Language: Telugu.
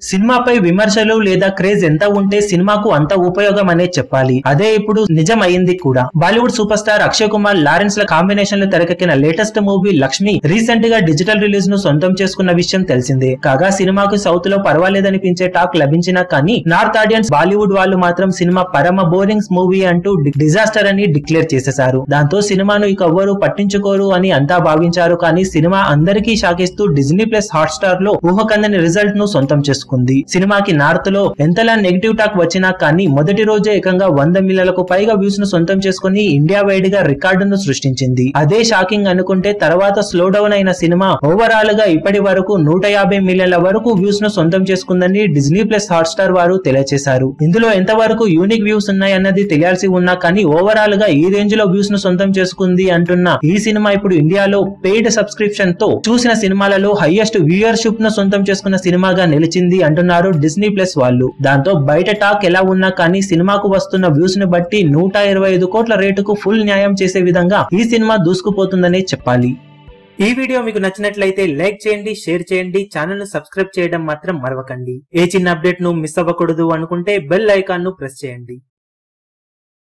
సినిమాపై విమర్శలు లేదా క్రేజ్ ఎంత ఉంటే సినిమాకు అంత ఉపయోగం అనే చెప్పాలి అదే ఇప్పుడు నిజం అయింది కూడా Bollywood super star Akshay Kumar Lawrence ల కాంబినేషన్ లో తెరకెక్కిన లేటెస్ట్ మూవీ లక్ష్మి రీసెంట్ గా డిజిటల్ రిలీజ్ ను సొంతం చేసుకున్న విషయం తెలిసిందే కాగా సినిమాకు సౌత్ లో పర్వాలేదనిపించే టాక్ లభించినా కానీ నార్త్ ఆడియన్స్ బాలీవుడ్ వాళ్ళు మాత్రం సినిమా పరమ బోరింగ్స్ మూవీ అంటూ డిజాస్టర్ అని డిక్లేర్ చేసేశారు దాంతో సినిమాను ఇక ఎవ్వరూ పట్టించుకోరు అని అంతా భావించారు కానీ సినిమా అందరికీ షాకిస్తూ డిజ్నీ ప్లస్ హాట్ స్టార్ లో ఊహకందని రిజల్ట్ ను సొంతం చేసుకుంది సినిమాకి నార్త్ లో ఎంతలా నెగిటివ్ టాక్ వచ్చినా కానీ మొదటి రోజే ఏకంగా వంద మిలియన్లకు పైగా వ్యూస్ ను సొంతం చేసుకుని ఇండియా వైడ్ గా రికార్డును సృష్టించింది అదే షాకింగ్ అనుకుంటే తర్వాత స్లో డౌన్ అయిన సినిమా ఓవరాల్ గా ఇప్పటి వరకు నూట యాభై మిలియన్ల వరకు వ్యూస్ ను సొంతం చేసుకుందని డిజ్నీ ప్లస్ హాట్ స్టార్ వారు తెలియజేశారు ఇందులో ఎంతవరకు యూనిక్ వ్యూస్ ఉన్నాయన్నది తెలియాల్సి ఉన్నా కానీ ఓవరాల్ గా ఈ రేంజ్ లో వ్యూస్ ను సొంతం చేసుకుంది అంటున్న ఈ సినిమా ఇప్పుడు ఇండియాలో పెయిడ్ సబ్స్క్రిప్షన్ తో చూసిన సినిమాలలో హైయెస్ట్ వ్యూయర్షిప్ ను సొంతం చేసుకున్న సినిమాగా నిలిచింది అంటున్నారు డిస్నీ ప్లస్ వాళ్ళు దాంతో బయట టాక్ ఎలా ఉన్నా కానీ సినిమాకు వస్తున్న వ్యూస్ ని బట్టి నూట ఇరవై ఐదు కోట్ల రేటుకు ఫుల్ న్యాయం చేసే విధంగా ఈ సినిమా దూసుకుపోతుందనే చెప్పాలి ఈ వీడియో మీకు నచ్చినట్లయితే లైక్ చేయండి షేర్ చేయండి ఛానల్ ను సబ్స్క్రైబ్ చేయడం మాత్రం మరవకండి ఏ చిన్న అప్డేట్ ను మిస్ అవ్వకూడదు అనుకుంటే బెల్ ఐకాన్ ను ప్రెస్ చేయండి